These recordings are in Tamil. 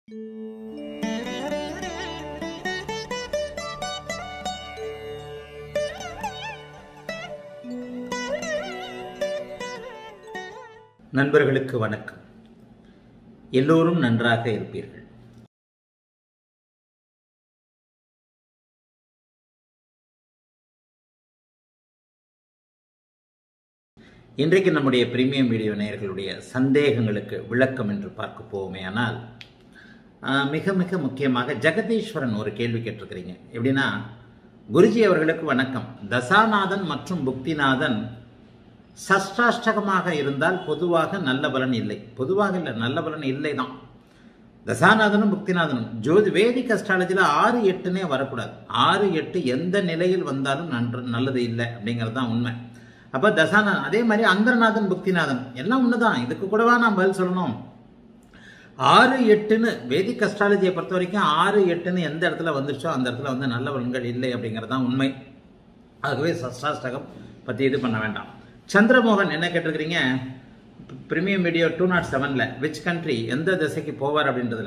நண்பர்களுக்கு வணக்கம் எல்லோரும் நன்றாக இருப்பீர்கள் இன்றைக்கு நம்முடைய பிரீமியம் வீடியோ நேயர்களுடைய சந்தேகங்களுக்கு விளக்கம் என்று பார்க்க போவோமே ஆனால் ஆஹ், மிக மிக முக்கியமாக ஜெகதீஸ்வரன் ஒரு கேள்வி கேட்டிருக்கிறீங்க எப்படின்னா குருஜி அவர்களுக்கு வணக்கம் தசாநாதன் மற்றும் புக்திநாதன் சஷ்டாஷ்டகமாக இருந்தால் பொதுவாக நல்ல பலன் இல்லை பொதுவாக இல்லை நல்ல பலன் இல்லை தான் தசாநாதனும் புக்திநாதனும் ஜோதி வேதிக் அஸ்ட்ராலஜியில் ஆறு எட்டுனே வரக்கூடாது ஆறு எட்டு எந்த நிலையில் வந்தாலும் நன்று நல்லது இல்லை அப்படிங்கிறது தான் உண்மை அப்போ தசாநாதன் அதே மாதிரி அந்தரநாதன் புக்திநாதன் எல்லாம் ஒன்று தான் இதுக்கு கூடவா நான் பதில் சொல்லணும் ஆறு எட்டுன்னு வேதிக் அஸ்ட்ராலஜியை பொறுத்த வரைக்கும் ஆறு எட்டுன்னு எந்த இடத்துல வந்துச்சோ அந்த இடத்துல வந்து நல்ல பலன்கள் இல்லை அப்படிங்கிறது தான் உண்மை ஆகவே சஷ்டாஷ்டகம் பற்றி இது பண்ண வேண்டாம் சந்திரமோகன் என்ன கேட்டிருக்கிறீங்க பிரீமியம் வீடியோ டூ நாட் செவனில் விச் கண்ட்ரி எந்த திசைக்கு போவார் அப்படின்றதுல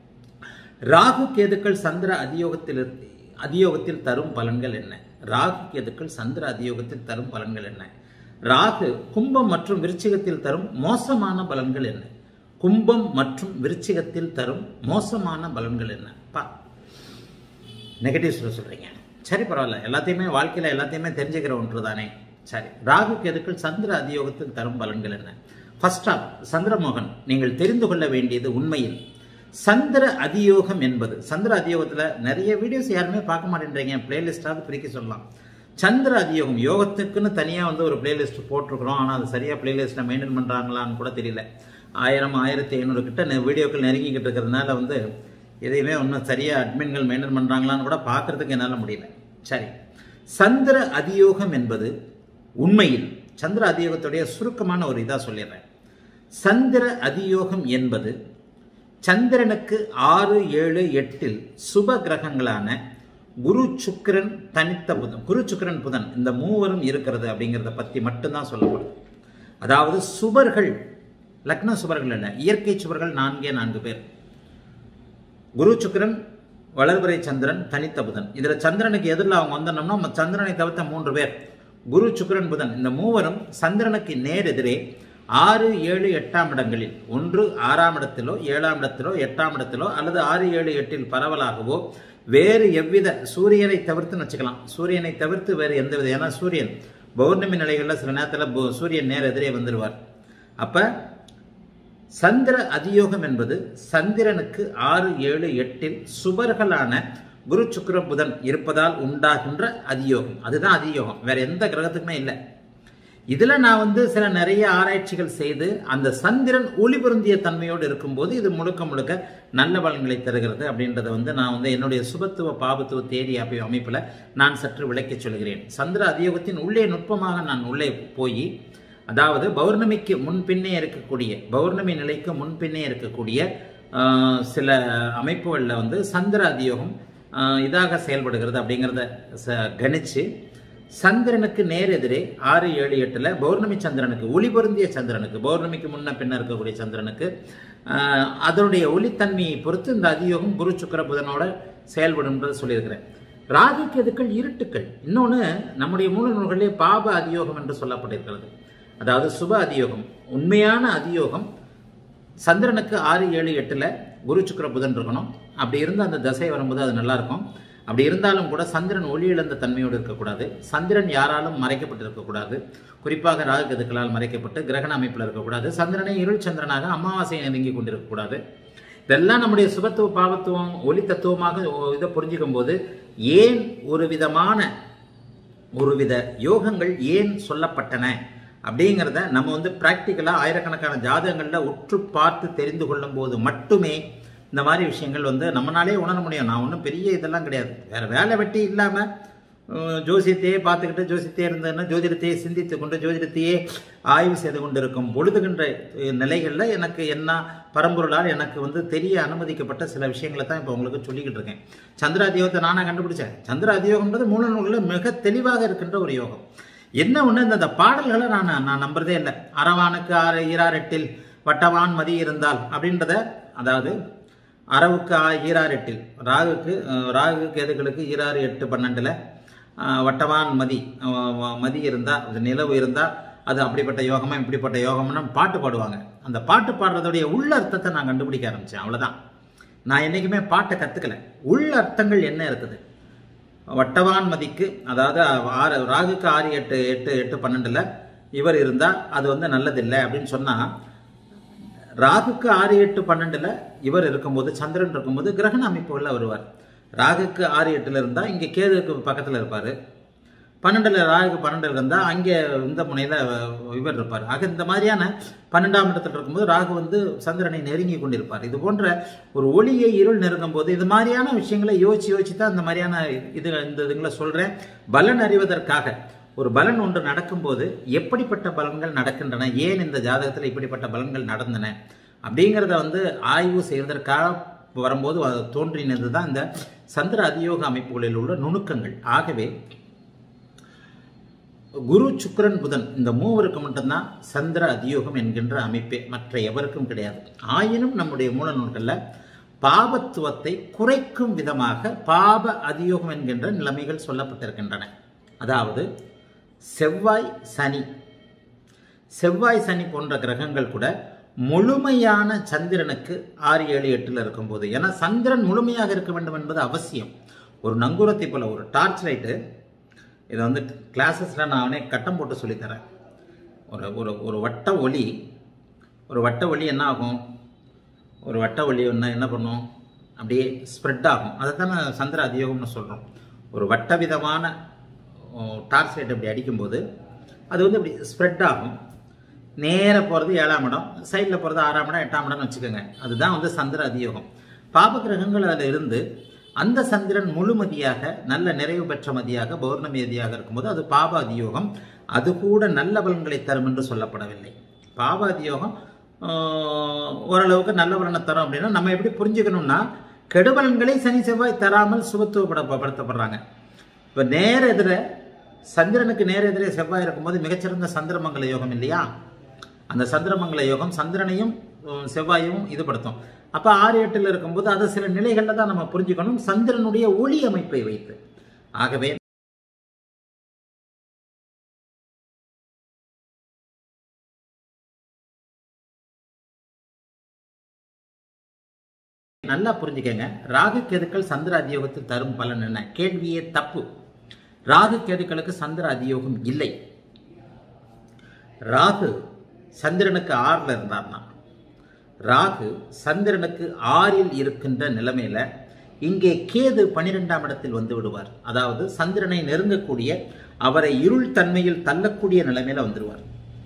ராகு கேதுக்கள் சந்திர அதியோகத்தில் இரு- அதியோகத்தில் தரும் பலன்கள் என்ன ராகு கேதுக்கள் சந்திர அதியோகத்தில் தரும் பலன்கள் என்ன ராகு கும்பம் மற்றும் விருச்சிகத்தில் தரும் மோசமான பலன்கள் என்ன கும்பம் மற்றும் விருச்சிகத்தில் தரும் மோசமான பலன்கள் என்ன பா நெகட்டிவ் சொல்ல சொல்றீங்க சரி பரவாயில்ல எல்லாத்தையுமே வாழ்க்கையில எல்லாத்தையுமே தெரிஞ்சுக்கிற ஒன்று தானே சரி ராகு கேதுக்கள் சந்திர அதியோகத்தில் தரும் பலன்கள் என்ன ஃபர்ஸ்ட் ஆஃப் சந்திரமோகன் நீங்கள் தெரிந்து கொள்ள வேண்டியது உண்மையில் சந்திர அதியோகம் என்பது சந்திர அதியோகத்துல நிறைய வீடியோஸ் யாருமே பார்க்க மாட்டேன்றீங்க பிளேலிஸ்டாவது பிரிக்க சொல்லலாம் சந்திர அதியோகம் யோகத்துக்குன்னு தனியா வந்து ஒரு பிளேலிஸ்ட் போட்டிருக்கிறோம் ஆனா அது சரியா பிளேலிஸ்ட்ல மெயின்டைன் பண்றாங்களான்னு கூட தெரியல ஆயிரம் ஆயிரத்தி ஐநூறு கிட்ட நெ- வீடியோக்கள் நெருங்கிக்கிட்டு இருக்கிறதுனால வந்து எதையுமே ஒன்றும் சரியா அட்மின்கள் மெயின்டைன் பண்றாங்களான்னு கூட பார்க்கறதுக்கு என்னால் முடியல சரி சந்திர அதியோகம் என்பது உண்மையில் சந்திர அதியோகத்துடைய சுருக்கமான ஒரு இதா சொல்லிடுறேன் சந்திர அதியோகம் என்பது சந்திரனுக்கு ஆறு ஏழு எட்டில் சுப கிரகங்களான குரு சுக்கிரன் தனித்த புதன் குரு சுக்கிரன் புதன் இந்த மூவரும் இருக்கிறது அப்படிங்கிறத பத்தி மட்டும்தான் சொல்லப்படுது அதாவது சுபர்கள் லக்ன சுபர்கள் அல்ல இயற்கை சுபர்கள் நான்கே நான்கு பேர் குரு சுக்கிரன் வளர்பிறை சந்திரன் தனித்த புதன் இதுல சந்திரனுக்கு எதிரில் அவங்க வந்தோம்னா நம்ம சந்திரனை தவிர்த்த மூன்று பேர் குரு சுக்கிரன் புதன் இந்த மூவரும் சந்திரனுக்கு நேர் எதிரே ஆறு ஏழு எட்டாம் இடங்களில் ஒன்று ஆறாம் இடத்திலோ ஏழாம் இடத்திலோ எட்டாம் இடத்திலோ அல்லது ஆறு ஏழு எட்டில் பரவலாகவோ வேறு எவ்வித சூரியனை தவிர்த்துன்னு வச்சுக்கலாம் சூரியனை தவிர்த்து வேறு எந்த வித ஏன்னா சூரியன் பௌர்ணமி நிலைகளில் சில நேரத்தில் சூரியன் நேர் எதிரே வந்துடுவார் அப்ப சந்திர அதியோகம் என்பது சந்திரனுக்கு ஆறு ஏழு எட்டில் சுபர்களான குரு சுக்கிர புதன் இருப்பதால் உண்டாகின்ற அதியோகம் அதுதான் அதியோகம் வேற எந்த கிரகத்துக்குமே இல்லை இதுல நான் வந்து சில நிறைய ஆராய்ச்சிகள் செய்து அந்த சந்திரன் ஒளி பொருந்திய தன்மையோடு இருக்கும்போது இது முழுக்க முழுக்க நல்ல பலன்களை தருகிறது அப்படின்றத வந்து நான் வந்து என்னுடைய சுபத்துவ பாபத்துவ தேதி அப்படி அமைப்புல நான் சற்று விளக்கிச் சொல்கிறேன் சந்திர அதியோகத்தின் உள்ளே நுட்பமாக நான் உள்ளே போய் அதாவது பௌர்ணமிக்கு முன்பின்னே இருக்கக்கூடிய பௌர்ணமி நிலைக்கு முன்பின்னே இருக்கக்கூடிய ஆஹ், சில அமைப்புகளில் வந்து சந்திர அதியோகம் ஆஹ், இதாக செயல்படுகிறது அப்படிங்கிறத ச- கணிச்சு சந்திரனுக்கு நேர் எதிரே ஆறு ஏழு எட்டுல பௌர்ணமி சந்திரனுக்கு ஒளி பொருந்திய சந்திரனுக்கு பௌர்ணமிக்கு முன்ன பின்ன இருக்கக்கூடிய சந்திரனுக்கு ஆஹ், அதனுடைய ஒளித்தன்மையை பொறுத்து இந்த அதியோகம் குரு சுக்கிர புதனோட செயல்படும்ன்றது சொல்லியிருக்கிறேன் ராகு கேதுக்கள் இருட்டுக்கள் இன்னொன்று நம்முடைய மூல நூல்களிலே பாப அதியோகம் என்று சொல்லப்பட்டிருக்கிறது அதாவது சுப அதியோகம் உண்மையான அதியோகம் சந்திரனுக்கு ஆறு ஏழு எட்டுல குரு சுக்கிர புதன் இருக்கணும் அப்படி இருந்து அந்த தசை வரும்போது அது நல்லா இருக்கும் அப்படி இருந்தாலும் கூட சந்திரன் ஒளி இழந்த தன்மையோடு இருக்கக்கூடாது சந்திரன் யாராலும் மறைக்கப்பட்டு இருக்கக்கூடாது குறிப்பாக ராகு கதுக்களால் மறைக்கப்பட்டு கிரகண அமைப்பில் இருக்கக்கூடாது சந்திரனை இருள் சந்திரனாக அமாவாசையை நெருங்கி கொண்டிருக்கக்கூடாது இதெல்லாம் நம்முடைய சுபத்துவ பாவத்துவம் ஒளி தத்துவமாக இதை புரிஞ்சுக்கும் போது ஏன் ஒரு விதமான ஒருவித யோகங்கள் ஏன் சொல்லப்பட்டன அப்படிங்கிறத நம்ம வந்து ப்ராக்டிக்கலாக ஆயிரக்கணக்கான ஜாதகங்களில் உற்று பார்த்து தெரிந்து கொள்ளும் போது மட்டுமே இந்த மாதிரி விஷயங்கள் வந்து நம்மளாலே உணர முடியும் நான் ஒன்றும் பெரிய இதெல்லாம் கிடையாது வேற வேலை வெட்டி இல்லாமல் ஜோசியத்தையே பார்த்துக்கிட்டு ஜோசியத்தையே இருந்ததுன்னா ஜோதிடத்தையே சிந்தித்து கொண்டு ஜோதிடத்தையே ஆய்வு செய்து கொண்டு இருக்கும் பொழுதுகின்ற நிலைகளில் எனக்கு என்ன பரம்பொருளால் எனக்கு வந்து தெரிய அனுமதிக்கப்பட்ட சில விஷயங்களை தான் இப்போ உங்களுக்கு சொல்லிக்கிட்டு இருக்கேன் சந்திர அதியோகத்தை நானாக கண்டுபிடிச்சேன் சந்திர அதியோகம்ன்றது மூல நூலில் மிக தெளிவாக இருக்கின்ற ஒரு யோகம் என்ன ஒன்று இந்த இந்த பாடல்களை நான் நான் நம்புறதே இல்லை அரவானுக்கு ஆறு ஈராரெட்டில் வட்டவான் மதி இருந்தால் அப்படின்றத அதாவது அரவுக்கு ஆ- ஈராறு எட்டில் ராகுக்கு அஹ், ராகு கேதுகளுக்கு ஈராறு எட்டு பன்னெண்டில் வட்டவான் மதி அஹ், மதி இருந்தால் நிலவு இருந்தால் அது அப்படிப்பட்ட யோகமா இப்படிப்பட்ட யோகம்னு பாட்டு பாடுவாங்க அந்த பாட்டு பாடுறதுடைய உள்ள அர்த்தத்தை நான் கண்டுபிடிக்க ஆரம்பித்தேன் அவ்வளோதான் நான் என்றைக்குமே பாட்டை கற்றுக்கல உள்ள அர்த்தங்கள் என்ன இருக்குது வட்டவான் மதிக்கு அதாவது ஆறு ராகுக்கு ஆறு எட்டு எட்டு எட்டு பன்னெண்டில் இவர் இருந்தால் அது வந்து நல்லதில்லை அப்படின்னு சொன்னால் ராகுக்கு ஆறு எட்டு பன்னெண்டில் இவர் இருக்கும்போது சந்திரன் இருக்கும்போது கிரகண அமைப்புகளில் வருவார் ராகுக்கு ஆறு எட்டில் இருந்தால் இங்கே கேதுக்கு பக்கத்தில் இருப்பார் பன்னெண்டில் ராகுக்கு பன்னெண்டில் இருந்தால் அங்கே இந்த முனையில் இவர் இருப்பார் ஆக இந்த மாதிரியான பன்னெண்டாம் இடத்துல இருக்கும்போது ராகு வந்து சந்திரனை நெருங்கி கொண்டிருப்பார் இது போன்ற ஒரு ஒளியை இருள் நெருங்கும் போது இது மாதிரியான விஷயங்களை யோசிச்சு யோசிச்சு தான் இந்த மாதிரியான இது இந்த இதுங்களை சொல்கிறேன் பலன் அறிவதற்காக ஒரு பலன் ஒன்று நடக்கும்போது எப்படிப்பட்ட பலன்கள் நடக்கின்றன ஏன் இந்த ஜாதகத்தில் இப்படிப்பட்ட பலன்கள் நடந்தன அப்படிங்கிறத வந்து ஆய்வு செய்வதற்காக வரும்போது அது தோன்றினது தான் இந்த சந்திர அதியோக அமைப்புகளில் உள்ள நுணுக்கங்கள் ஆகவே குரு சுக்கிரன் புதன் இந்த மூவருக்கு மட்டும்தான் சந்திர அதியோகம் என்கின்ற அமைப்பே மற்ற எவருக்கும் கிடையாது ஆயினும் நம்முடைய மூல நூல்களில் பாபத்துவத்தை குறைக்கும் விதமாக பாப அதியோகம் என்கின்ற நிலைமைகள் சொல்லப்பட்டிருக்கின்றன அதாவது செவ்வாய் சனி செவ்வாய் சனி போன்ற கிரகங்கள் கூட முழுமையான சந்திரனுக்கு ஆறு ஏழு எட்டில் இருக்கும்போது ஏன்னா சந்திரன் முழுமையாக இருக்க வேண்டும் என்பது அவசியம் ஒரு நங்கூரத்தை போல ஒரு டார்ச் லைட்டு இதை வந்து கிளாஸஸில் நான் அவனே கட்டம் போட்டு சொல்லித்தரேன் ஒரு ஒரு ஒரு வட்ட ஒளி ஒரு வட்ட ஒளி என்ன ஆகும் ஒரு வட்ட ஒளி ஒன்று என்ன பண்ணும் அப்படியே ஸ்ப்ரெட் ஆகும் அதை தான் சந்திர அதியோகம்னு சொல்கிறோம் ஒரு வட்ட விதமான டார்ச் லைட் அப்படி அடிக்கும்போது அது வந்து அப்படி ஸ்ப்ரெட் ஆகும் நேர போகிறது ஏழாம் இடம் சைடில் போகிறது ஆறாம் இடம் எட்டாம் இடம்னு வச்சுக்கோங்க அதுதான் வந்து சந்திர அதியோகம் பாப கிரகங்கள் அதில் இருந்து அந்த சந்திரன் முழுமதியாக நல்ல நிறைவு பெற்ற மதியாக பௌர்ணமி மதியாக இருக்கும்போது அது பாப அதியோகம் அது கூட நல்ல பலன்களை தரும் என்று சொல்லப்படவில்லை பாப அதியோகம் ஆஹ், ஓரளவுக்கு நல்ல பலனை தரும் அப்படின்னா நம்ம எப்படி புரிஞ்சுக்கணும்னா கெடுபலன்களை சனி செவ்வாய் தராமல் சுபத்துவப்படுத்தப்படுறாங்க இப்போ நேர எதிர சந்திரனுக்கு நேர எதிரே செவ்வாய் இருக்கும்போது மிகச்சிறந்த சந்திரமங்கல யோகம் இல்லையா அந்த சந்திரமங்கல யோகம் சந்திரனையும் உம், செவ்வாயும் இதுபடுத்தும் அப்போ ஆறு எட்டில் இருக்கும்போது அதை சில நிலைகளில் தான் நம்ம புரிஞ்சுக்கணும் சந்திரனுடைய ஒளி அமைப்பை வைத்து ஆகவே நல்லா புரிஞ்சுக்கங்க ராகு கேதுக்கள் சந்திர அதியோகத்தில் தரும் பலன் என்ன கேள்வியே தப்பு ராகு கேதுக்களுக்கு சந்திர அதியோகம் இல்லை ராகு சந்திரனுக்கு ஆறில் இருந்தார்னா ராகு சந்திரனுக்கு ஆறில் இருக்கின்ற நிலைமையில இங்கே கேது பனிரெண்டாம் இடத்தில் வந்து விடுவார் அதாவது சந்திரனை நெருங்கக்கூடிய அவரை இருள் தன்மையில் தள்ளக்கூடிய நிலைமையில வந்துடுவார்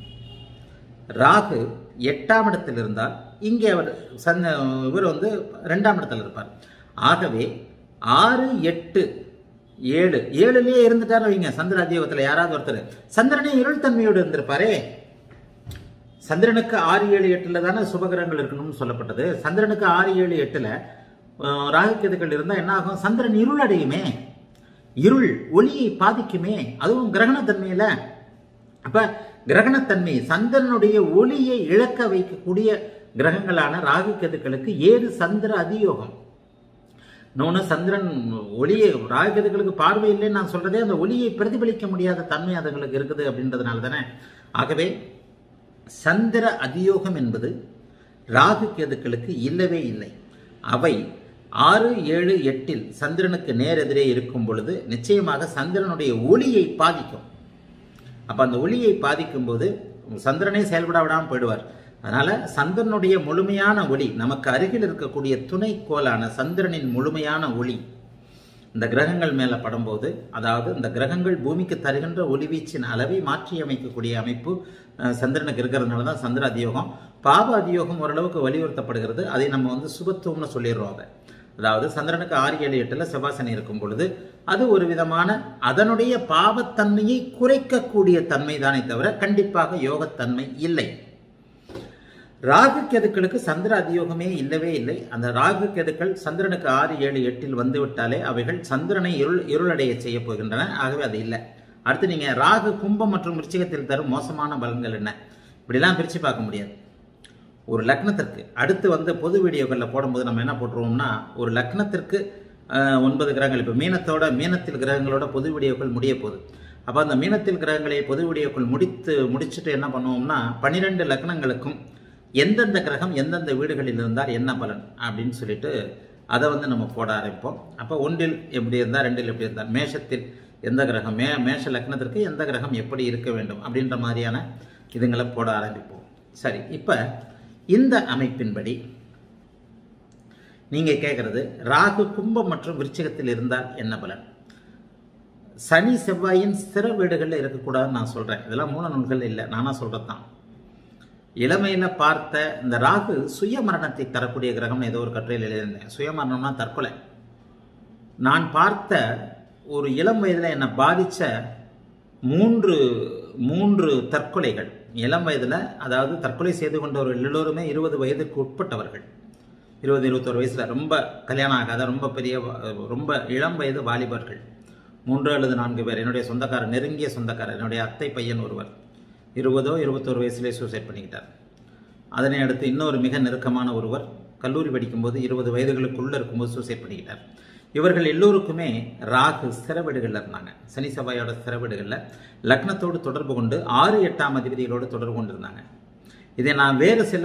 ராகு எட்டாம் இடத்தில் இருந்தால் இங்கே அவர் சந்த இவர் வந்து ரெண்டாம் இடத்துல இருப்பார் ஆகவே ஆறு எட்டு ஏழு ஏழுலயே இருந்துட்டாரு வைங்க சந்திர அதியோகத்தில் யாராவது ஒருத்தர் சந்திரனே இருள் தன்மையோடு இருந்திருப்பாரே சந்திரனுக்கு ஆறு ஏழு எட்டுல தானே சுபகிரகங்கள் இருக்கணும்னு சொல்லப்பட்டது சந்திரனுக்கு ஆறு ஏழு எட்டுல அஹ், ராகுகேதுக்கள் இருந்தா என்ன ஆகும் சந்திரன் இருள் அடையுமே இருள் ஒளியை பாதிக்குமே அதுவும் கிரகணத்தன்மையில அப்ப கிரகணத்தன்மை சந்திரனுடைய ஒளியை இழக்க வைக்கக்கூடிய கிரகங்களான ராகு கேதுக்களுக்கு ஏழு சந்திர அதியோகம் இன்னொன்று சந்திரன் ஒளியை ராகுகேதுக்களுக்கு பார்வை இல்லைன்னு நான் சொல்றதே அந்த ஒளியை பிரதிபலிக்க முடியாத தன்மை அதுங்களுக்கு இருக்குது அப்படின்றதுனால தானே ஆகவே சந்திர அதியோகம் என்பது ராகு கேதுக்களுக்கு இல்லவே இல்லை அவை ஆறு ஏழு எட்டில் சந்திரனுக்கு நேரெதிரே இருக்கும் பொழுது நிச்சயமாக சந்திரனுடைய ஒளியை பாதிக்கும் அப்ப அந்த ஒளியை பாதிக்கும் போது சந்திரனே செயல்பட விடாமல் போயிடுவார் அதனால சந்திரனுடைய முழுமையான ஒளி நமக்கு அருகில் இருக்கக்கூடிய துணைக்கோளான சந்திரனின் முழுமையான ஒளி இந்த கிரகங்கள் மேல படும்போது அதாவது இந்த கிரகங்கள் பூமிக்கு தருகின்ற ஒளிவீச்சின் அளவை மாற்றி அமைக்கக்கூடிய அமைப்பு அஹ், சந்திரனுக்கு இருக்கிறதுனால தான் சந்திர அதியோகம் பாப அதியோகம் ஓரளவுக்கு வலியுறுத்தப்படுகிறது அதை நம்ம வந்து சுபத்துவம்னு சொல்லிடுறோம் அதை அதாவது சந்திரனுக்கு ஆறு ஏழு எட்டுல செவ்வாசனை இருக்கும் பொழுது அது ஒரு விதமான அதனுடைய பாவத்தன்மையை குறைக்கக்கூடிய தன்மை தானே தவிர கண்டிப்பாக யோகத்தன்மை இல்லை ராகு கேதுக்களுக்கு சந்திர அதியோகமே இல்லவே இல்லை அந்த ராகு கேதுக்கள் சந்திரனுக்கு ஆறு ஏழு எட்டில் வந்து விட்டாலே அவைகள் சந்திரனை இருள் இருளடைய செய்ய போகின்றன ஆகவே அது இல்லை அடுத்து நீங்க ராகு கும்பம் மற்றும் விருச்சிகத்தில் தரும் மோசமான பலன்கள் என்ன இப்படிலாம் பிரிச்சு பார்க்க முடியாது ஒரு லக்னத்திற்கு அடுத்து வந்து பொது வீடியோக்களில் போடும்போது நம்ம என்ன போட்டுருவோம்னா ஒரு லக்னத்திற்கு அஹ், ஒன்பது கிரகங்கள் இப்போ மீனத்தோட மீனத்தில் கிரகங்களோட பொது வீடியோக்கள் முடிய போகுது அப்போ அந்த மீனத்தில் கிரகங்களை பொது வீடியோக்கள் முடித்து முடிச்சுட்டு என்ன பண்ணுவோம்னா பன்னிரெண்டு லக்னங்களுக்கும் எந்தெந்த கிரகம் எந்தெந்த வீடுகளில் இருந்தால் என்ன பலன் அப்படின்னு சொல்லிட்டு அதை வந்து நம்ம போட ஆரம்பிப்போம் அப்போ ஒன்றில் எப்படி இருந்தால் ரெண்டில் எப்படி இருந்தால் மேஷத்தில் எந்த கிரகம் மே மேஷ லக்னத்திற்கு எந்த கிரகம் எப்படி இருக்க வேண்டும் அப்படின்ற மாதிரியான இதுங்களை போட ஆரம்பிப்போம் சரி இப்போ இந்த அமைப்பின்படி நீங்கள் கேட்குறது ராகு கும்பம் மற்றும் விருச்சிகத்தில் இருந்தால் என்ன பலன் சனி செவ்வாயின் ஸ்திர வீடுகளில் இருக்கக்கூடாதுன்னு நான் சொல்கிறேன் இதெல்லாம் மூல நூல்கள் இல்லை நானா சொல்கிறது தான் இளமையில் பார்த்த இந்த ராகு சுய மரணத்தை தரக்கூடிய கிரகம்னு ஏதோ ஒரு கட்டுரையில் எழுதியிருந்தேன் சுய மரணம்னா தற்கொலை நான் பார்த்த ஒரு இளம் வயதில் என்னை பாதித்த மூன்று மூன்று தற்கொலைகள் இளம் வயதில் அதாவது தற்கொலை செய்து கொண்டவர்கள் எல்லோருமே இருபது வயதுக்கு உட்பட்டவர்கள் இருபது இருபத்தோரு வயசில் ரொம்ப கல்யாணம் ஆகாத ரொம்ப பெரிய வ- ரொம்ப இளம் வயது வாலிபர்கள் மூன்று அல்லது நான்கு பேர் என்னுடைய சொந்தக்காரர் நெருங்கிய சொந்தக்காரர் என்னுடைய அத்தை பையன் ஒருவர் இருபதோ இருபத்தோரு வயசுலேயே சூசைட் பண்ணிக்கிட்டார் அதனை அடுத்து இன்னொரு மிக நெருக்கமான ஒருவர் கல்லூரி படிக்கும்போது இருபது வயதுகளுக்குள்ள இருக்கும்போது சூசைட் பண்ணிக்கிட்டார் இவர்கள் எல்லோருக்குமே ராகு ஸ்திரவீடுகளில் இருந்தாங்க சனி செவ்வாயோட ஸ்திரவீடுகளில் லக்னத்தோடு தொடர்பு கொண்டு ஆறு எட்டாம் அதிபதிகளோடு தொடர்பு கொண்டு இருந்தாங்க இதை நான் வேறு சில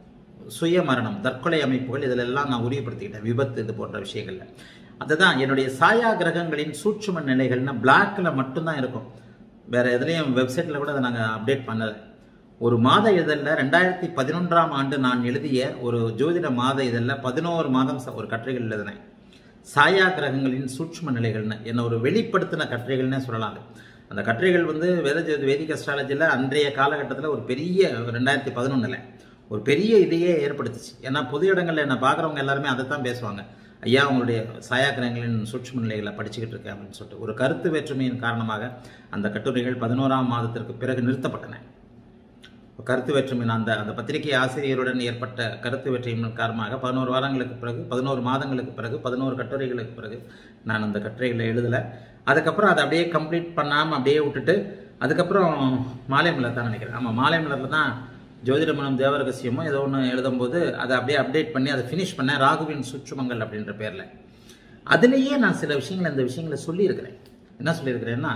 சுய மரணம் தற்கொலை அமைப்புகள் இதில் எல்லாம் நான் உறுதிப்படுத்திக்கிட்டேன் விபத்து இது போன்ற விஷயங்கள்ல அதுதான் என்னுடைய சாயா கிரகங்களின் சூட்சும நிலைகள்னா பிளாக்ல மட்டும்தான் இருக்கும் வேற எதுலேயும் வெப்சைட்டில் கூட அதை நாங்கள் அப்டேட் பண்ணலை ஒரு மாத இதழில் ரெண்டாயிரத்தி பதினொன்றாம் ஆண்டு நான் எழுதிய ஒரு ஜோதிட மாத இதழில் பதினோரு மாதம் ச- ஒரு கட்டுரைகள் எழுதினேன் சாயா கிரகங்களின் சூட்சும நிலைகள்னு என்ன ஒரு வெளிப்படுத்தின கட்டுரைகள்னே சொல்லலாம் அது அந்த கட்டுரைகள் வந்து வேத ஜோதி வேதிக் அஸ்ட்ராலஜியில் அன்றைய காலகட்டத்தில் ஒரு பெரிய ரெண்டாயிரத்தி பதினொன்றில் ஒரு பெரிய இதையே ஏற்படுத்துச்சு ஏன்னா பொது இடங்களில் என்ன பார்க்குறவங்க எல்லாருமே அதை தான் பேசுவாங்க ஐயா உங்களுடைய சாயா கிரகங்களின் சூட்சும நிலைகளை படிச்சுக்கிட்டு இருக்கேன் அப்படின்னு சொல்லிட்டு ஒரு கருத்து வேற்றுமையின் காரணமாக அந்த கட்டுரைகள் பதினோராம் மாதத்திற்கு பிறகு நிறுத்தப்பட்டன கருத்து வேற்றுமை அந்த அந்த பத்திரிகை ஆசிரியருடன் ஏற்பட்ட கருத்து வேற்றுமையின் காரணமாக பதினோரு வாரங்களுக்கு பிறகு பதினோரு மாதங்களுக்கு பிறகு பதினோரு கட்டுரைகளுக்கு பிறகு நான் அந்த கட்டுரைகளை எழுதலை அதுக்கப்புறம் அதை அப்படியே கம்ப்ளீட் பண்ணாமல் அப்படியே விட்டுட்டு அதுக்கப்புறம் மாலை மலர் தான் நினைக்கிறேன் ஆமாம் மாலை மலரில் தான் ஜோதிடமனம் தேவரகசியமோ ஏதோ ஒன்று எழுதும்போது அதை அப்படியே அப்டேட் பண்ணி அதை ஃபினிஷ் பண்ணேன் ராகுவின் சுற்றுமங்கள் அப்படின்ற பேரில் அதுலேயே நான் சில விஷயங்கள் இந்த விஷயங்களை சொல்லியிருக்கிறேன் என்ன சொல்லியிருக்கிறேன்னா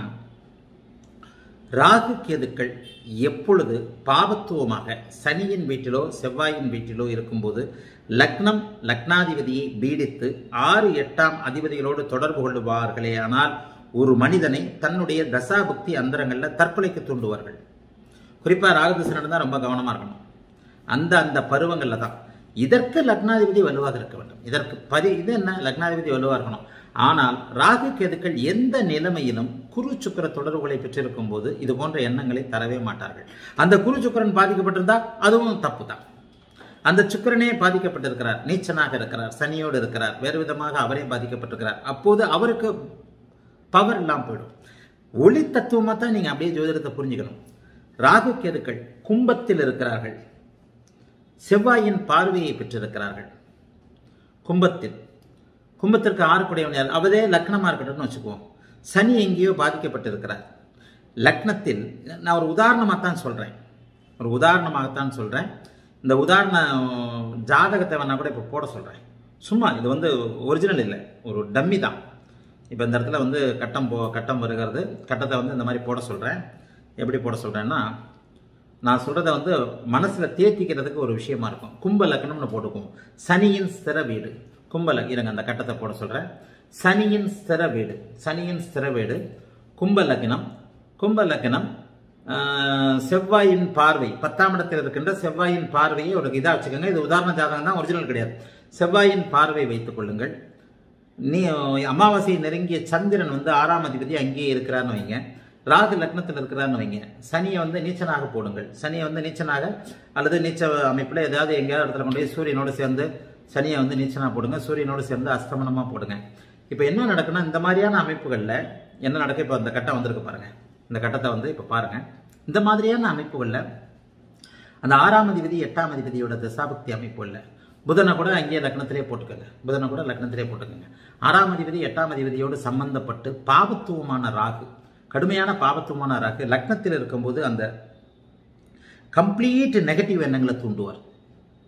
ராகு கேதுக்கள் எப்பொழுது பாவத்துவமாக சனியின் வீட்டிலோ செவ்வாயின் வீட்டிலோ இருக்கும்போது லக்னம் லக்னாதிபதியை பீடித்து ஆறு எட்டாம் அதிபதிகளோடு தொடர்பு கொள்ளுவார்களே ஆனால் ஒரு மனிதனை தன்னுடைய தசாபுக்தி அந்தரங்களில் தற்கொலைக்கு தூண்டுவார்கள் குறிப்பாக ராகுதிசை நடந்தால் ரொம்ப கவனமாக இருக்கணும் அந்த அந்த பருவங்களில் தான் இதற்கு லக்னாதிபதி வலுவாக இருக்க வேண்டும் இதற்கு பரி இது என்ன லக்னாதிபதி வலுவாக இருக்கணும் ஆனால் ராகு கேதுக்கள் எந்த நிலைமையிலும் குரு சுக்கர தொடர்புகளை பெற்றிருக்கும் போது இது போன்ற எண்ணங்களை தரவே மாட்டார்கள் அந்த குரு சுக்கரன் பாதிக்கப்பட்டிருந்தா அதுவும் தப்பு தான் அந்த சுக்கிரனே பாதிக்கப்பட்டிருக்கிறார் நீச்சனாக இருக்கிறார் சனியோடு இருக்கிறார் வேறு விதமாக அவரே பாதிக்கப்பட்டிருக்கிறார் அப்போது அவருக்கு பவர் இல்லாமல் போயிடும் ஒளி தத்துவமாக தான் நீங்கள் அப்படியே ஜோதிடத்தை புரிஞ்சுக்கணும் ராகு கேதுக்கள் கும்பத்தில் இருக்கிறார்கள் செவ்வாயின் பார்வையை பெற்றிருக்கிறார்கள் கும்பத்தில் கும்பத்திற்கு ஆறு குடையவன் யார் அவரே லக்னமாக இருக்கட்டும்னு வச்சுக்குவோம் சனி எங்கேயோ பாதிக்கப்பட்டிருக்கிறார் லக்னத்தில் நான் ஒரு உதாரணமாக தான் சொல்கிறேன் ஒரு உதாரணமாகத்தான் சொல்கிறேன் இந்த உதாரண ஜாதகத்தை வேணா கூட இப்போ போட சொல்கிறேன் சும்மா இது வந்து ஒரிஜினல் இல்லை ஒரு டம்மி தான் இப்போ இந்த இடத்துல வந்து கட்டம் போ கட்டம் வருகிறது கட்டத்தை வந்து இந்த மாதிரி போட சொல்கிறேன் எப்படி போட சொல்கிறேன்னா நான் சொல்கிறத வந்து மனசில் தேத்திக்கிறதுக்கு ஒரு விஷயமா இருக்கும் கும்ப லக்னம்னு போட்டுக்குவோம் சனியின் ஸ்திர வீடு கும்ப லக் இருங்க அந்த கட்டத்தை போட சொல்கிறேன் சனியின் ஸ்திர வீடு சனியின் ஸ்திர வீடு கும்ப லக்னம் கும்ப லக்னம் ஆஹ், செவ்வாயின் பார்வை பத்தாம் இடத்தில் இருக்கின்ற செவ்வாயின் பார்வையை ஒரு இதாக வச்சுக்கோங்க இது உதாரண ஜாதகம் தான் ஒரிஜினல் கிடையாது செவ்வாயின் பார்வை வைத்துக் கொள்ளுங்கள் நீ அமாவாசை நெருங்கிய சந்திரன் வந்து ஆறாம் அதிபதி அங்கேயே இருக்கிறான்னு வைங்க ராகு லக்னத்தில் இருக்கிறான்னு வைங்க சனியை வந்து நீச்சனாக போடுங்கள் சனியை வந்து நீச்சனாக அல்லது நீச்ச அமைப்பில் ஏதாவது எங்கேயாவது இடத்துல கொண்டு போய் சூரியனோடு சேர்ந்து சனியை வந்து நீச்சனாக போடுங்க சூரியனோடு சேர்ந்து அஸ்தமனமாக போடுங்க இப்போ என்ன நடக்குன்னா இந்த மாதிரியான அமைப்புகளில் என்ன நடக்கு இப்போ இந்த கட்டம் வந்திருக்கு பாருங்க இந்த கட்டத்தை வந்து இப்போ பாருங்க இந்த மாதிரியான அமைப்புகளில் அந்த ஆறாம் அதிபதி எட்டாம் அதிபதியோட தசாபக்தி அமைப்புகளில் புதனை கூட அங்கேயே லக்னத்திலே போட்டுக்கோங்க புதனை கூட லக்னத்திலே போட்டுக்கோங்க ஆறாம் அதிபதி எட்டாம் அதிபதியோடு சம்பந்தப்பட்டு பாவத்துவமான ராகு கடுமையான பாவத்துவமான ராகு லக்னத்தில் இருக்கும்போது அந்த கம்ப்ளீட் நெகட்டிவ் எண்ணங்களை தூண்டுவார்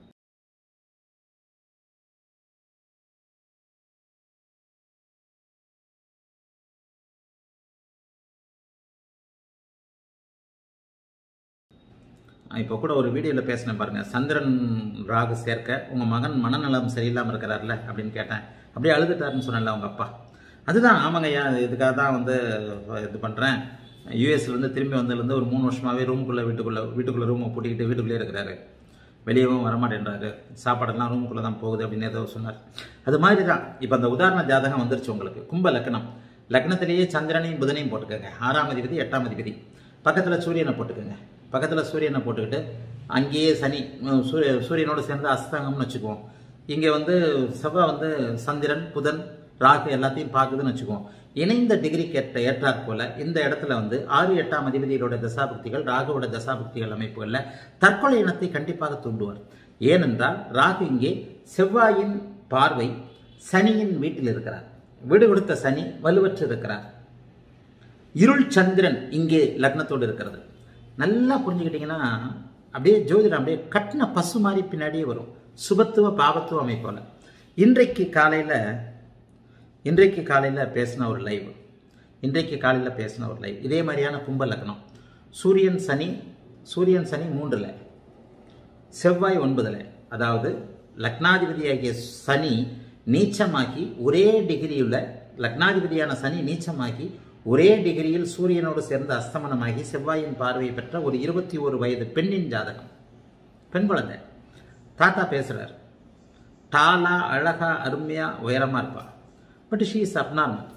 இப்போ கூட ஒரு வீடியோவில் பேசினேன் பாருங்க சந்திரன் ராகு சேர்க்க உங்கள் மகன் மனநலம் சரியில்லாமல் இருக்கிறார்ல அப்படின்னு கேட்டேன் அப்படியே அழுதுட்டாருன்னு சொன்னல அவங்க அப்பா அதுதான் ஆமாங்க ஐயா இதுக்காக தான் வந்து இது பண்ணுறேன் யூஎஸ்லேருந்து திரும்பி வந்ததுலேருந்து ஒரு மூணு வருஷமாகவே ரூமுக்குள்ளே வீட்டுக்குள்ளே வீட்டுக்குள்ளே ரூமை பூட்டிக்கிட்டு வீட்டுக்குள்ளே இருக்கிறாரு வெளியவும் வரமாட்டேன்றாரு சாப்பாடெல்லாம் ரூமுக்குள்ளே தான் போகுது அப்படின்னு ஏதோ சொன்னார் அது மாதிரி தான் இப்போ அந்த உதாரண ஜாதகம் வந்துருச்சு உங்களுக்கு கும்ப லக்னம் லக்னத்திலேயே சந்திரனையும் புதனையும் போட்டுக்கோங்க ஆறாம் அதிபதி எட்டாம் அதிபதி பக்கத்தில் சூரியனை போட்டுக்கோங்க பக்கத்தில் சூரியனை போட்டுக்கிட்டு அங்கேயே சனி உம், சூரிய சூரியனோடு சேர்ந்து அஸ்தங்கம்னு வச்சுக்குவோம் இங்கே வந்து செவ்வாய் வந்து சந்திரன் புதன் ராகு எல்லாத்தையும் பார்க்குதுன்னு வச்சுக்குவோம் இணைந்த டிகிரிக்கு ஏற்ற ஏற்றாற் போல இந்த இடத்துல வந்து ஆறு எட்டாம் அதிபதிகளோட தசாபக்திகள் ராகுவோட தசாபக்திகள் அமைப்புகளில் தற்கொலை இனத்தை கண்டிப்பாக தூண்டுவார் ஏனென்றால் ராகு இங்கே செவ்வாயின் பார்வை சனியின் வீட்டில் இருக்கிறார் வீடு கொடுத்த சனி வலுவற்று இருக்கிறார் இருள் சந்திரன் இங்கே லக்னத்தோடு இருக்கிறது நல்லா புரிஞ்சுக்கிட்டீங்கன்னா அப்படியே ஜோதிடம் அப்படியே கட்டின பசு மாதிரி பின்னாடியே வரும் சுபத்துவ பாவத்துவ அமைப்போல இன்றைக்கு காலையில் இன்றைக்கு காலையில் பேசின ஒரு லைவ் இன்றைக்கு காலையில் பேசின ஒரு லைவ் இதே மாதிரியான கும்ப லக்னம் சூரியன் சனி சூரியன் சனி மூன்றில் செவ்வாய் ஒன்பதில் அதாவது லக்னாதிபதியாகிய சனி நீச்சமாக்கி ஒரே டிகிரியுள்ள லக்னாதிபதியான சனி நீச்சமாகி ஒரே டிகிரியில் சூரியனோடு சேர்ந்து அஸ்தமனமாகி செவ்வாயின் பார்வை பெற்ற ஒரு இருபத்தி ஒரு வயது பெண்ணின் ஜாதகம் பெண் குழந்தை தாத்தா பேசுறார் டாலா அழகா அருமையா உயரமா இருப்பா பட் ஷீ இஸ் அப்நார்மல்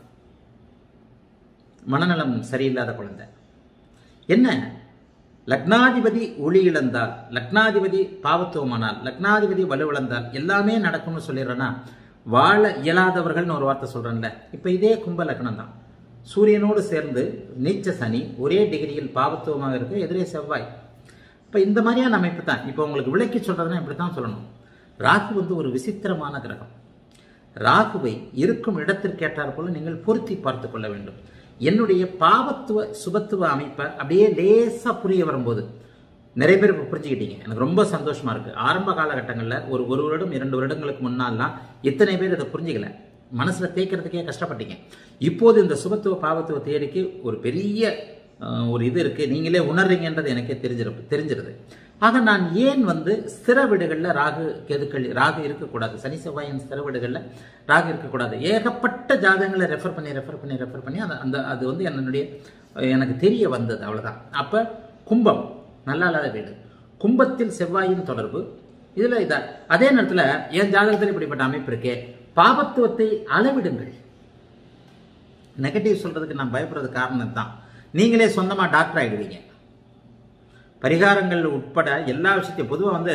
மனநலம் சரியில்லாத குழந்தை என்ன லக்னாதிபதி ஒளி இழந்தால் லக்னாதிபதி பாவத்துவமானால் லக்னாதிபதி வலுவிழந்தால் எல்லாமே நடக்கும்னு சொல்லிடுறேன்னா வாழ இயலாதவர்கள்னு ஒரு வார்த்தை சொல்றேன்ல இப்ப இதே கும்ப லக்னம் தான் சூரியனோடு சேர்ந்து நீச்ச சனி ஒரே டிகிரியில் பாவத்துவமாக இருக்கு எதிரே செவ்வாய் இப்ப இந்த மாதிரியான அமைப்பு தான் இப்போ உங்களுக்கு விளக்கி சொல்றதுன்னா இப்படி தான் சொல்லணும் ராகு வந்து ஒரு விசித்திரமான கிரகம் ராகுவை இருக்கும் இடத்திற்கேற்றார் போல நீங்கள் பொருத்தி பார்த்து கொள்ள வேண்டும் என்னுடைய பாவத்துவ சுபத்துவ அமைப்பை அப்படியே லேசா புரிய வரும்போது நிறைய பேர் இப்போ புரிஞ்சுக்கிட்டீங்க எனக்கு ரொம்ப சந்தோஷமா இருக்கு ஆரம்ப காலகட்டங்களில் ஒரு ஒரு வருடம் இரண்டு வருடங்களுக்கு முன்னால்லாம் இத்தனை பேர் இதை புரிஞ்சுக்கல மனசுல தேய்க்கிறதுக்கே கஷ்டப்பட்டீங்க இப்போது இந்த சுபத்துவ பாவத்துவ தேடிக்கு ஒரு பெரிய அஹ், ஒரு இது இருக்கு நீங்களே உணர்றீங்கன்றது எனக்கே தெரிஞ்சிரு தெரிஞ்சிருது ஆக நான் ஏன் வந்து ஸ்திர வீடுகளில் ராகு கேதுக்கள் ராகு இருக்கக்கூடாது சனி செவ்வாயின் ஸ்திர வீடுகளில் ராகு இருக்கக்கூடாது ஏகப்பட்ட ஜாதகங்களை ரெஃபர் பண்ணி ரெஃபர் பண்ணி ரெஃபர் பண்ணி அந்த அந்த அது வந்து என்னுடைய எனக்கு தெரிய வந்தது அவ்வளவுதான் அப்ப கும்பம் நல்லா இல்லாத வீடு கும்பத்தில் செவ்வாயின் தொடர்பு இதுல இதா அதே நேரத்துல என் ஜாதகத்தில் இப்படிப்பட்ட அமைப்பு இருக்கே பாபத்துவத்தை அளவிடுங்கள் நெகட்டிவ் சொல்றதுக்கு நான் பயப்படுறது காரணம் தான் நீங்களே சொந்தமா டாக்டர் ஆயிடுவீங்க பரிகாரங்கள் உட்பட எல்லா விஷயத்தையும் பொதுவாக வந்து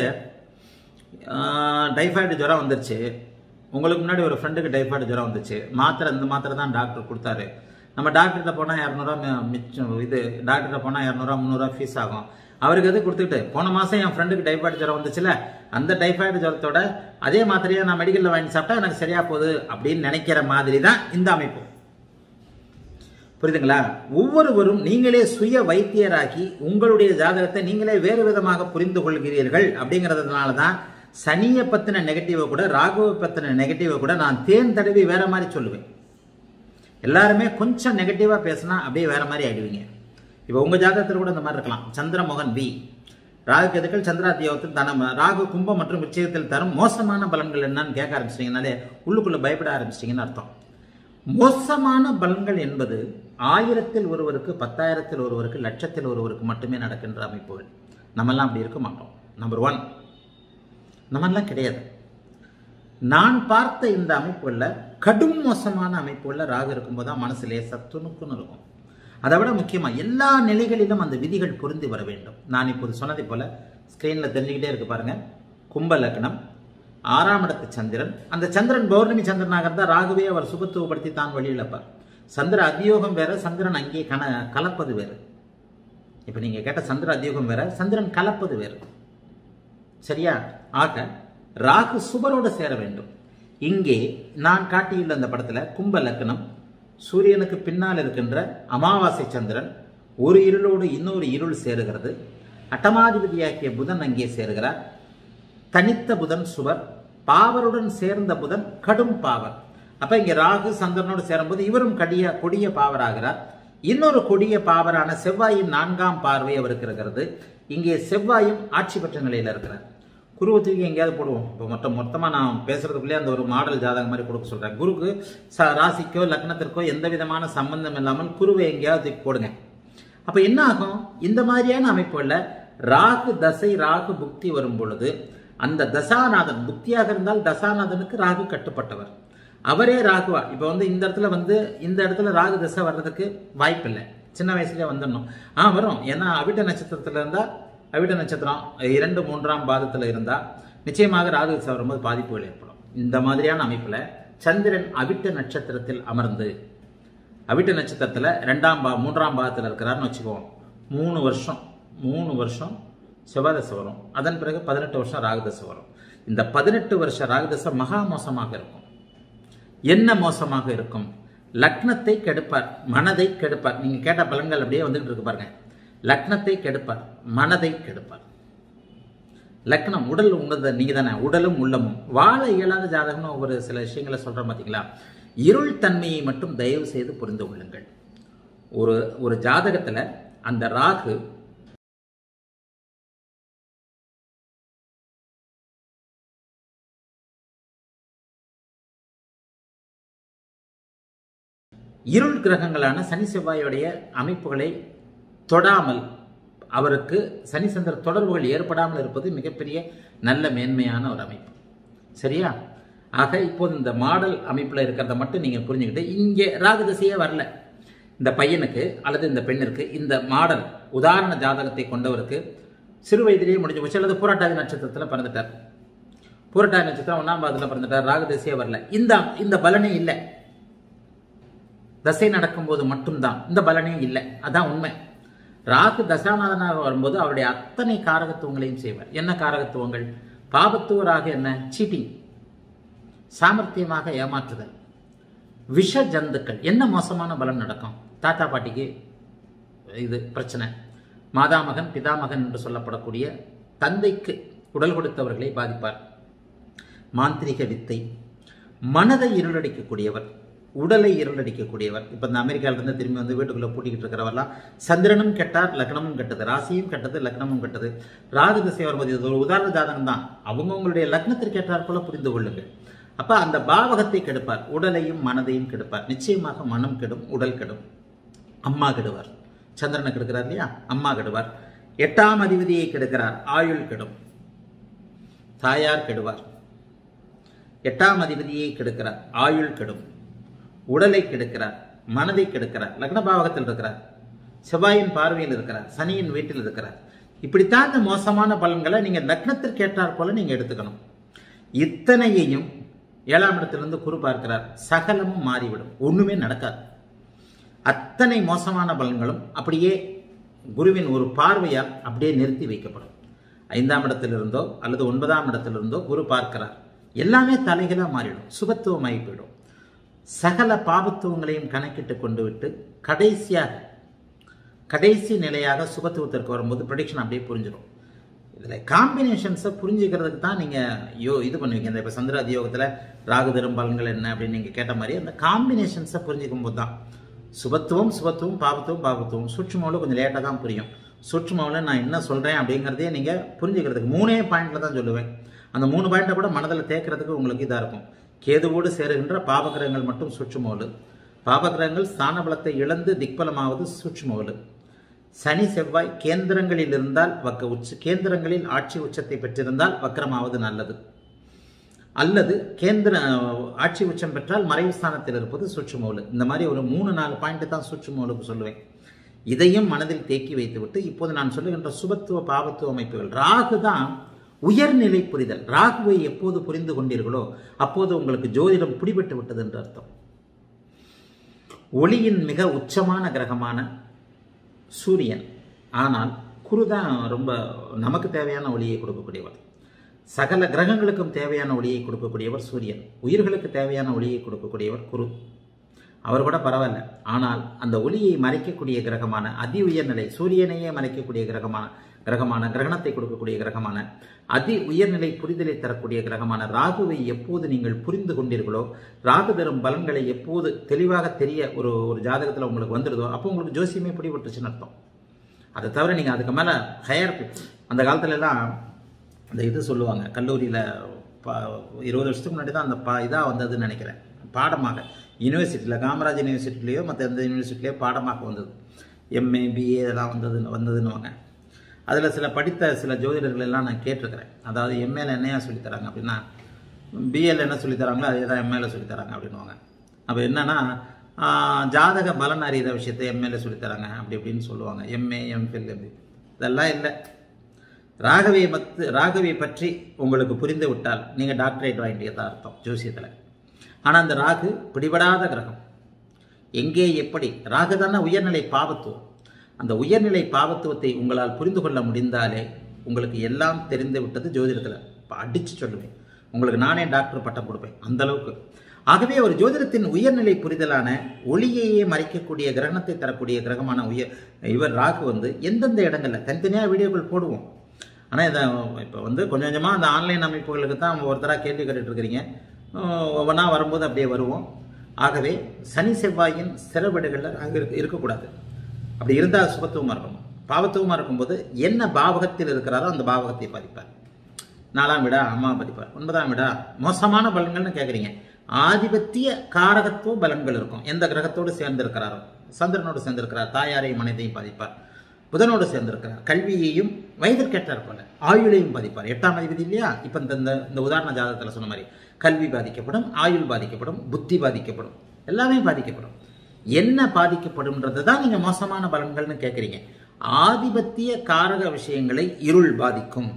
டைஃபாய்டு ஜுரம் வந்துருச்சு உங்களுக்கு முன்னாடி ஒரு ஃப்ரெண்டுக்கு டைஃபாய்டு ஜுரம் வந்துச்சு மாத்திரை இந்த மாத்திரை தான் டாக்டர் கொடுத்தாரு நம்ம டாக்டர்கிட்ட போனால் இரநூறுவா மிச்சம் இது டாக்டர்கிட்ட போனால் இரநூறுவா முந்நூறுவா ஃபீஸ் ஆகும் அவருக்கு எது கொடுத்துக்கிட்டு போன மாதம் என் ஃப்ரெண்டுக்கு டைஃபாய்டு ஜுரம் வந்துச்சுல அந்த டைஃபாய்டு ஜுரத்தோட அதே மாத்திரையை நான் மெடிக்கலில் வாங்கி சாப்பிட்டா எனக்கு சரியா போகுது அப்படின்னு நினைக்கிற மாதிரி தான் இந்த அமைப்பு புரியுதுங்களா ஒவ்வொருவரும் நீங்களே சுய வைத்தியராகி உங்களுடைய ஜாதகத்தை நீங்களே வேறு விதமாக புரிந்து கொள்கிறீர்கள் அப்படிங்கிறதுனால தான் சனியை பத்தின நெகட்டிவை கூட ராகுவை பத்தின நெகட்டிவை கூட நான் தேன் தடவி வேற மாதிரி சொல்லுவேன் எல்லாருமே கொஞ்சம் நெகட்டிவா பேசினா அப்படியே வேற மாதிரி ஆயிடுவீங்க இப்போ உங்க ஜாதகத்தில் கூட இந்த மாதிரி இருக்கலாம் சந்திரமோகன் வி ராகு கேதுக்கள் சந்திராத்தியோகத்தில் தனம் ராகு கும்பம் மற்றும் விச்சயத்தில் தரும் மோசமான பலன்கள் என்னன்னு கேட்க ஆரம்பிச்சிட்டீங்கனாலே உள்ளுக்குள்ள பயப்பட ஆரம்பிச்சிட்டீங்கன்னு அர்த்தம் மோசமான பலன்கள் என்பது ஆயிரத்தில் ஒருவருக்கு பத்தாயிரத்தில் ஒருவருக்கு லட்சத்தில் ஒருவருக்கு மட்டுமே நடக்கின்ற அமைப்புகள் நம்மெல்லாம் அப்படி இருக்க மாட்டோம் நம்பர் ஒன் நம்மெல்லாம் கிடையாது நான் பார்த்த இந்த அமைப்புகளில் கடும் மோசமான அமைப்புகளில் ராகு இருக்கும்போது தான் மனசு லேசா துணுக்குன்னு இருக்கும் அதை விட முக்கியமா எல்லா நிலைகளிலும் அந்த விதிகள் பொருந்தி வர வேண்டும் நான் இப்போது சொன்னதை போல ஸ்கிரீன்ல தெரிஞ்சுக்கிட்டே இருக்கு பாருங்க கும்ப லக்னம் ஆறாம் இடத்து சந்திரன் அந்த சந்திரன் பௌர்ணமி சந்திரனாக இருந்தால் ராகுவே அவர் சுபத்துவப்படுத்தி தான் வழியிழப்பார் சந்திர அதியோகம் வேற சந்திரன் அங்கே கன கலப்பது வேறு இப்போ நீங்க கேட்ட சந்திர அதியோகம் வேற சந்திரன் கலப்பது வேறு சரியா ஆக ராகு சுபரோடு சேர வேண்டும் இங்கே நான் காட்டியுள்ள அந்த படத்துல கும்ப லக்னம் சூரியனுக்கு பின்னால் இருக்கின்ற அமாவாசை சந்திரன் ஒரு இருளோடு இன்னொரு இருள் சேருகிறது அட்டமாதிபதியாக்கிய புதன் அங்கே சேருகிறார் தனித்த புதன் சுவர் பாவருடன் சேர்ந்த புதன் கடும் பாவர் அப்ப இங்க ராகு சந்திரனோடு சேரும்போது இவரும் கடிய கொடிய பாவராகிறார் இன்னொரு கொடிய பாவரான செவ்வாயின் நான்காம் பார்வை அவருக்கு இருக்கிறது இங்கே செவ்வாயும் ஆட்சி பெற்ற நிலையில் இருக்கிறார் குருவை தூக்கி எங்கேயாவது போடுவோம் இப்போ மொத்த மொத்தமாக நான் பேசுறதுக்குள்ளே அந்த ஒரு மாடல் ஜாதகம் மாதிரி கொடுக்க சொல்கிறேன் குருக்கு ச ராசிக்கோ லக்னத்திற்கோ எந்த விதமான சம்பந்தம் இல்லாமல் குருவை எங்கேயாவது தூக்கி போடுங்க அப்போ என்ன ஆகும் இந்த மாதிரியான அமைப்புகளில் ராகு தசை ராகு புக்தி வரும் பொழுது அந்த தசாநாதன் புக்தியாக இருந்தால் தசாநாதனுக்கு ராகு கட்டுப்பட்டவர் அவரே ராகுவா இப்போ வந்து இந்த இடத்துல வந்து இந்த இடத்துல ராகு தசை வர்றதுக்கு வாய்ப்பில்லை சின்ன வயசுலேயே வந்துடணும் ஆ வரும் ஏன்னா அவிட்ட நட்சத்திரத்தில் இருந்தால் அவிட்ட நட்சத்திரம் இரண்டு மூன்றாம் பாதத்தில் இருந்தால் நிச்சயமாக ராகு தசை வரும்போது பாதிப்புகள் ஏற்படும் இந்த மாதிரியான அமைப்பில் சந்திரன் அவிட்ட நட்சத்திரத்தில் அமர்ந்து அவிட்ட நட்சத்திரத்தில் ரெண்டாம் பா மூன்றாம் பாகத்தில் இருக்கிறாருன்னு வச்சுக்குவோம் மூணு வருஷம் மூணு வருஷம் செவ்வாதசை வரும் அதன் பிறகு பதினெட்டு வருஷம் ராகுதசை வரும் இந்த பதினெட்டு வருஷ ராகுதசை மகா மோசமாக இருக்கும் என்ன மோசமாக இருக்கும் லக்னத்தை கெடுப்பார் மனதை கெடுப்பார் நீங்க கேட்ட பலன்கள் அப்படியே வந்துகிட்டு இருக்கு பாருங்க லக்னத்தை கெடுப்பார் மனதை கெடுப்பார் லக்னம் உடல் உங்களது நீங்க தானே உடலும் உள்ளமும் வாழ இயலாத ஜாதகம்னு ஒரு சில விஷயங்களை சொல்றோம் பார்த்தீங்களா இருள் தன்மையை மட்டும் தயவு செய்து புரிந்து கொள்ளுங்கள் ஒரு ஒரு ஜாதகத்துல அந்த ராகு இருள் கிரகங்களான சனி செவ்வாயுடைய அமைப்புகளை தொடாமல் அவருக்கு சனி சந்திர தொடர்புகள் ஏற்படாமல் இருப்பது மிகப்பெரிய நல்ல மேன்மையான ஒரு அமைப்பு சரியா ஆக இப்போது இந்த மாடல் அமைப்பில் இருக்கிறத மட்டும் நீங்கள் புரிஞ்சுக்கிட்டு இங்கே ராகுதசையே வரல இந்த பையனுக்கு அல்லது இந்த பெண்ணிற்கு இந்த மாடல் உதாரண ஜாதகத்தை கொண்டவருக்கு சிறு வயதிலேயே முடிஞ்சு போச்சு அல்லது பூராட்டாதி நட்சத்திரத்தில் பிறந்துட்டார் பூரட்டாதி நட்சத்திரம் ஒன்றாம் பாதத்தில் பிறந்துட்டார் ராகுதசையே வரல இந்த இந்த பலனே இல்லை தசை நடக்கும்போது மட்டும்தான் இந்த பலனே இல்லை அதான் உண்மை ராகு தசாநாதனாக வரும்போது அவருடைய அத்தனை காரகத்துவங்களையும் செய்வார் என்ன காரகத்துவங்கள் பாபத்துவ ராகு என்ன சீட்டிங் சாமர்த்தியமாக ஏமாற்றுதல் விஷ ஜந்துக்கள் என்ன மோசமான பலன் நடக்கும் தாத்தா பாட்டிக்கு இது பிரச்சனை மாதாமகன் பிதாமகன் என்று சொல்லப்படக்கூடிய தந்தைக்கு உடல் கொடுத்தவர்களை பாதிப்பார் மாந்திரிக வித்தை மனதை இருளடிக்கக்கூடியவர் உடலை இருளடிக்கக்கூடியவர் இப்போ இந்த அமெரிக்காவிலிருந்து திரும்பி வந்து வீட்டுக்குள்ளே பூட்டிக்கிட்டு இருக்கிறவரெல்லாம் சந்திரனும் கெட்டார் லக்னமும் கெட்டது ராசியும் கெட்டது லக்னமும் கெட்டது ராகு திசை வரும்போது இது ஒரு உதாரண ஜாதகம் தான் அவங்கவுங்களுடைய லக்னத்திற்கு ஏற்றார் போல புரிந்து கொள்ளுங்கள் அப்ப அந்த பாவகத்தை கெடுப்பார் உடலையும் மனதையும் கெடுப்பார் நிச்சயமாக மனம் கெடும் உடல் கெடும் அம்மா கெடுவார் சந்திரனை கெடுக்கிறார் இல்லையா அம்மா கெடுவார் எட்டாம் அதிபதியை கெடுக்கிறார் ஆயுள் கெடும் தாயார் கெடுவார் எட்டாம் அதிபதியை கெடுக்கிறார் ஆயுள் கெடும் உடலை கெடுக்கிறார் மனதை கெடுக்கிறார் லக்ன பாவகத்தில் இருக்கிறார் செவ்வாயின் பார்வையில் இருக்கிறார் சனியின் வீட்டில் இருக்கிறார் இப்படித்தான் இந்த மோசமான பலன்களை நீங்க லக்னத்திற்கு ஏற்றாற் போல நீங்க எடுத்துக்கணும் இத்தனையையும் ஏழாம் இடத்திலிருந்து குரு பார்க்கிறார் சகலமும் மாறிவிடும் ஒண்ணுமே நடக்காது அத்தனை மோசமான பலன்களும் அப்படியே குருவின் ஒரு பார்வையால் அப்படியே நிறுத்தி வைக்கப்படும் ஐந்தாம் இடத்திலிருந்தோ அல்லது ஒன்பதாம் இடத்திலிருந்தோ குரு பார்க்கிறார் எல்லாமே தலைகளாக மாறிடும் சுபத்துவமாகி போயிடும் சகல பாபத்துவங்களையும் கணக்கிட்டு கொண்டு விட்டு கடைசியாக கடைசி நிலையாக சுபத்துவத்திற்கு வரும்போது ப்ரொடிக்ஷன் அப்படியே புரிஞ்சிடும் இதில் காம்பினேஷன்ஸை புரிஞ்சுக்கிறதுக்கு தான் நீங்கள் யோ இது பண்ணுவீங்க இந்த இப்போ சந்திராதி யோகத்தில் ராகு தரும் பலன்கள் என்ன அப்படின்னு நீங்கள் கேட்ட மாதிரி அந்த காம்பினேஷன்ஸை புரிஞ்சுக்கும் போது தான் சுபத்துவம் சுபத்துவம் பாபத்துவம் பாபத்துவம் சூட்சுமாவில் கொஞ்சம் லேட்டாக தான் புரியும் சூட்சுமாவில் நான் என்ன சொல்கிறேன் அப்படிங்கிறதே நீங்கள் புரிஞ்சுக்கிறதுக்கு மூணே பாயிண்டில் தான் சொல்லுவேன் அந்த மூணு பாயிண்ட்டை கூட மனதில் தேக்கிறதுக்கு உங்களுக்கு இதாக இருக்கும் கேதுவோடு சேருகின்ற பாபகிரகங்கள் மட்டும் சூட்சுமோடு பாபகிரகங்கள் ஸ்தான பலத்தை இழந்து திக்பலமாவது சூட்சுமோடு சனி செவ்வாய் கேந்திரங்களில் இருந்தால் வக்க உச்ச கேந்திரங்களில் ஆட்சி உச்சத்தை பெற்றிருந்தால் வக்கரமாவது நல்லது அல்லது கேந்திர ஆட்சி உச்சம் பெற்றால் மறைவு ஸ்தானத்தில் இருப்பது சூட்சுமோலு இந்த மாதிரி ஒரு மூணு நாலு பாயிண்ட் தான் சூட்சுமோலுக்கு சொல்லுவேன் இதையும் மனதில் தேக்கி வைத்துவிட்டு இப்போது நான் சொல்லுகின்ற சுபத்துவ பாவத்துவ அமைப்புகள் ராகு தான் உயர்நிலை புரிதல் ராகுவை எப்போது புரிந்து கொண்டீர்களோ அப்போது உங்களுக்கு ஜோதிடம் பிடிபட்டு விட்டது என்று அர்த்தம் ஒளியின் மிக உச்சமான கிரகமான சூரியன் ஆனால் குரு தான் ரொம்ப நமக்கு தேவையான ஒளியை கொடுக்கக்கூடியவர் சகல கிரகங்களுக்கும் தேவையான ஒளியை கொடுக்கக்கூடியவர் சூரியன் உயிர்களுக்கு தேவையான ஒளியை கொடுக்கக்கூடியவர் குரு அவர் கூட பரவாயில்ல ஆனால் அந்த ஒளியை மறைக்கக்கூடிய கிரகமான அதி உயர்நிலை சூரியனையே மறைக்கக்கூடிய கிரகமான கிரகமான கிரகணத்தை கொடுக்கக்கூடிய கிரகமான அதி உயர்நிலை புரிதலை தரக்கூடிய கிரகமான ராகுவை எப்போது நீங்கள் புரிந்து கொண்டீர்களோ ராகு தரும் பலன்களை எப்போது தெளிவாக தெரிய ஒரு ஒரு ஜாதகத்தில் உங்களுக்கு வந்துடுதோ அப்போ உங்களுக்கு ஜோசியமே பிடிபட்டுச்சுன்னு அர்த்தம் அதை தவிர நீங்கள் அதுக்கு மேலே ஹையர் அந்த காலத்துல எல்லாம் அந்த இது சொல்லுவாங்க கல்லூரியில் பா இருபது வருஷத்துக்கு முன்னாடி தான் அந்த பா இதாக வந்ததுன்னு நினைக்கிறேன் பாடமாக யூனிவர்சிட்டியில் காமராஜ் யூனிவர்சிட்டிலையோ மற்ற எந்த யூனிவர்சிட்டிலையோ பாடமாக வந்தது எம்ஏ பிஏ இதெல்லாம் வந்ததுன்னு வந்ததுன்னுவாங்க அதில் சில படித்த சில ஜோதிடர்கள் எல்லாம் நான் கேட்டிருக்கிறேன் அதாவது எம்ஏல என்னையா சொல்லித் தராங்க அப்படின்னா பிஎல் என்ன சொல்லித் தராங்களோ அதே தான் எம்ஏல சொல்லித் தராங்க அப்படின்னுவாங்க அப்போ என்னன்னா ஆஹ், ஜாதக பலன் அறிகிற விஷயத்தை எம்ஏல சொல்லித் தராங்க அப்படி இப்படின்னு சொல்லுவாங்க எம்ஏ எம்ஃபில் அப்படி இதெல்லாம் இல்லை ராகவை மத்து ராகவை பற்றி உங்களுக்கு புரிந்து விட்டால் நீங்கள் டாக்டரேட் வாங்கிட்டதா அர்த்தம் ஜோசியத்தில் ஆனால் அந்த ராகு பிடிபடாத கிரகம் எங்கே எப்படி ராகு தானே உயர்நிலை பாவத்துவம் அந்த உயர்நிலை பாவத்துவத்தை உங்களால் புரிந்து கொள்ள முடிந்தாலே உங்களுக்கு எல்லாம் தெரிந்து விட்டது ஜோதிடத்தில் அடித்து சொல்லுவேன் உங்களுக்கு நானே டாக்டர் பட்டம் கொடுப்பேன் அந்த அளவுக்கு ஆகவே ஒரு ஜோதிடத்தின் உயர்நிலை புரிதலான ஒளியையே மறைக்கக்கூடிய கிரகணத்தை தரக்கூடிய கிரகமான உயர் இவர் ராகு வந்து எந்தெந்த இடங்கள்ல தனித்தனியாக வீடியோக்கள் போடுவோம் ஆனால் இதை இப்போ வந்து கொஞ்சம் கொஞ்சமாக அந்த ஆன்லைன் அமைப்புகளுக்கு தான் ஒருத்தராக கேள்வி கேட்டுட்டு இருக்கிறீங்க அஹ் ஒவ்வொன்றா வரும்போது அப்படியே வருவோம் ஆகவே சனி செவ்வாயின் சிறவீடுகளில் அங்கே இருக்க இருக்கக்கூடாது அப்படி இருந்தால் சுபத்துவமாக இருக்கணும் பாவத்துவமாக இருக்கும்போது என்ன பாவகத்தில் இருக்கிறாரோ அந்த பாவகத்தை பாதிப்பார் நாலாம் விடா அம்மா பதிப்பார் ஒன்பதாம் விடா மோசமான பலன்கள்னு கேட்குறீங்க ஆதிபத்திய காரகத்துவ பலன்கள் இருக்கும் எந்த கிரகத்தோடு சேர்ந்திருக்கிறாரோ சந்திரனோடு சேர்ந்திருக்கிறார் தாயாரையும் மனைதையும் பாதிப்பார் புதனோடு சேர்ந்திருக்கிறார் கல்வியையும் வயதிற்கேற்றார் போல ஆயுளையும் பாதிப்பார் எட்டாம் அதிபதி இல்லையா இப்போ இந்த இந்த- இந்த உதாரண ஜாதகத்தில் சொன்ன மாதிரி கல்வி பாதிக்கப்படும் ஆயுள் பாதிக்கப்படும் புத்தி பாதிக்கப்படும் எல்லாமே பாதிக்கப்படும் என்ன பாதிக்கப்படும்ன்றது தான் நீங்கள் மோசமான பலன்கள்னு கேட்குறீங்க ஆதிபத்திய காரக விஷயங்களை இருள் பாதிக்கும்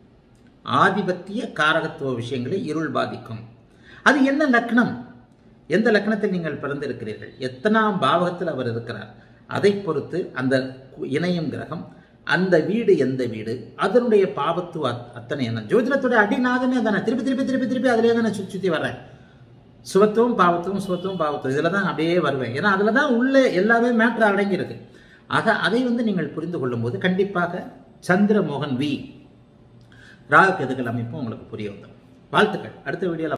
ஆதிபத்திய காரகத்துவ விஷயங்களை இருள் பாதிக்கும் அது என்ன லக்னம் எந்த லக்னத்தில் நீங்கள் பிறந்திருக்கிறீர்கள் எத்தனாம் பாவகத்தில் அவர் இருக்கிறார் அதை பொறுத்து அந்த கு- இணையும் கிரகம் அந்த வீடு எந்த வீடு அதனுடைய பாவத்துவ அத்- அத்தனை என்ன ஜோதிடத்துடைய அடிநாதமே தானே திருப்பி திருப்பி திருப்பி திருப்பி அதிலே தானே சுற்றி சுற்றி வர்றேன் சுவத்துவம் பாவத்துவம் சுவத்துவம் பாவத்துவம் இதில் தான் அப்படியே வருவேன் ஏன்னா அதில் தான் உள்ளே எல்லாமே மேட்ரு அடங்கியிருக்கு ஆக அதை வந்து நீங்கள் புரிந்து கொள்ளும்போது கண்டிப்பாக சந்திரமோகன் வி ராகு கெதுகள் அமைப்பும் உங்களுக்கு புரிய வந்துடும் வாழ்த்துக்கள் அடுத்த வீடியோவில்